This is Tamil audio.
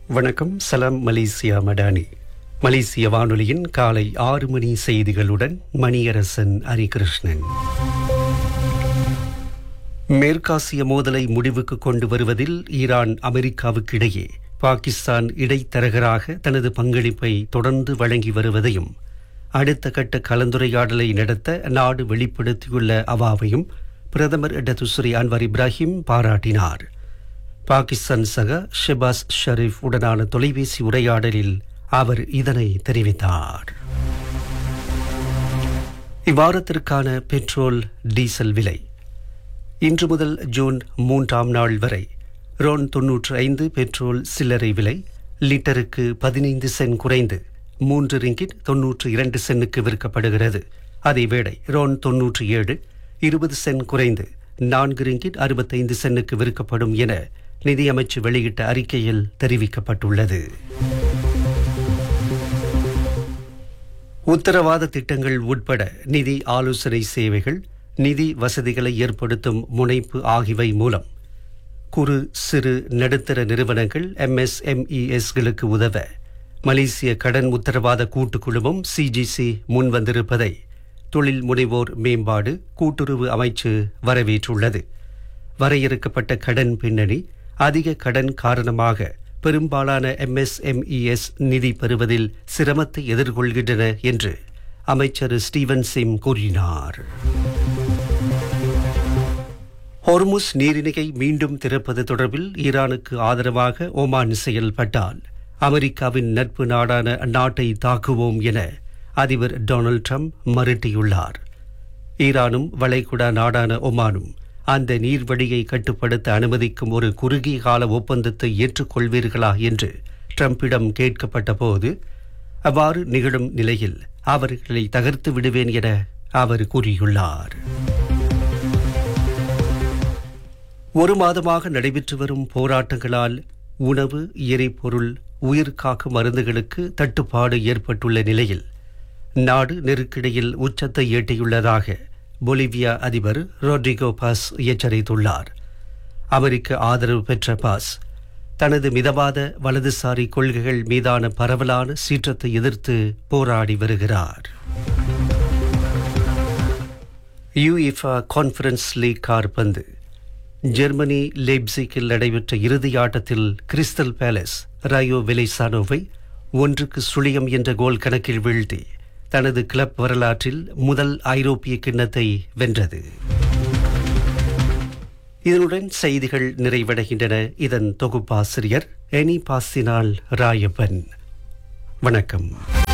வணக்கம் சலாம் மலேசியா மடானி மலேசிய வானொலியின் காலை ஆறு மணி செய்திகளுடன் மணியரசன் ஹரிகிருஷ்ணன் மேற்காசிய மோதலை முடிவுக்கு கொண்டு வருவதில் ஈரான் அமெரிக்காவுக்கு இடையே பாகிஸ்தான் இடைத்தரகராக தனது பங்களிப்பை தொடர்ந்து வழங்கி வருவதையும் அடுத்த கட்ட கலந்துரையாடலை நடத்த நாடு வெளிப்படுத்தியுள்ள அவாவையும் பிரதமர் டத்துஸ்ரீ அன்வர் இப்ராஹிம் பாராட்டினார் பாகிஸ்தான் சக ஷெபாஸ் ஷரீஃப் உடனான தொலைபேசி உரையாடலில் அவர் இதனை தெரிவித்தார் இவ்வாரத்திற்கான பெட்ரோல் டீசல் விலை இன்று முதல் ஜூன் மூன்றாம் நாள் வரை ரோன் தொன்னூற்று ஐந்து பெட்ரோல் சில்லறை விலை லிட்டருக்கு பதினைந்து சென் குறைந்து மூன்று ரிங்கிட் தொன்னூற்று இரண்டு சென்னுக்கு விற்கப்படுகிறது அதேவேளை ரோன் தொன்னூற்று ஏழு இருபது சென் குறைந்து நான்கு ரிங்கிட் அறுபத்தைந்து சென்னுக்கு விற்கப்படும் என நிதியமைச்சு வெளியிட்ட அறிக்கையில் தெரிவிக்கப்பட்டுள்ளது உத்தரவாத திட்டங்கள் உட்பட நிதி ஆலோசனை சேவைகள் நிதி வசதிகளை ஏற்படுத்தும் முனைப்பு ஆகியவை மூலம் குறு சிறு நடுத்தர நிறுவனங்கள் எம்எஸ்எம்இஎஸ்களுக்கு உதவ மலேசிய கடன் உத்தரவாத கூட்டுக்குழுமம் சிஜிசி முன்வந்திருப்பதை தொழில் முனைவோர் மேம்பாடு கூட்டுறவு அமைச்சு வரவேற்றுள்ளது வரையறுக்கப்பட்ட கடன் பின்னணி அதிக கடன் காரணமாக பெரும்பாலான எம்எஸ்எம்இஎஸ் நிதி பெறுவதில் சிரமத்தை எதிர்கொள்கின்றன என்று அமைச்சர் ஸ்டீவன் சிம் கூறினார் ஹொர்முஸ் நீரிணையை மீண்டும் திறப்பது தொடர்பில் ஈரானுக்கு ஆதரவாக ஒமான் செயல்பட்டால் அமெரிக்காவின் நட்பு நாடான அந்நாட்டை தாக்குவோம் என அதிபர் டொனால்ட் ட்ரம்ப் மிரட்டியுள்ளார் ஈரானும் வளைகுடா நாடான ஒமானும் அந்த நீர்வழியை கட்டுப்படுத்த அனுமதிக்கும் ஒரு குறுகிய கால ஒப்பந்தத்தை ஏற்றுக்கொள்வீர்களா என்று ட்ரம்பிடம் கேட்கப்பட்ட போது அவ்வாறு நிகழும் நிலையில் அவர்களை தகர்த்து விடுவேன் என அவர் கூறியுள்ளார் ஒரு மாதமாக நடைபெற்று வரும் போராட்டங்களால் உணவு எரிபொருள் உயிர் காக்கும் மருந்துகளுக்கு தட்டுப்பாடு ஏற்பட்டுள்ள நிலையில் நாடு நெருக்கடியில் உச்சத்தை எட்டியுள்ளதாக பொலிவியா அதிபர் ரோட்ரிகோ பாஸ் எச்சரித்துள்ளார் அமெரிக்க ஆதரவு பெற்ற பாஸ் தனது மிதவாத வலதுசாரி கொள்கைகள் மீதான பரவலான சீற்றத்தை எதிர்த்து போராடி வருகிறார் யுஇஃபா கான்ஃபரன்ஸ் லீக் கார்பந்து ஜெர்மனி லேப்சிக்கில் நடைபெற்ற இறுதி ஆட்டத்தில் கிறிஸ்டல் பேலஸ் ரயோ வெலைசானோவை ஒன்றுக்கு சுழியம் என்ற கோல் கணக்கில் வீழ்த்தி தனது கிளப் வரலாற்றில் முதல் ஐரோப்பிய கிண்ணத்தை வென்றது இதனுடன் செய்திகள் நிறைவடைகின்றன இதன் தொகுப்பாசிரியர் எனி பாசினால் ராயப்பன் வணக்கம்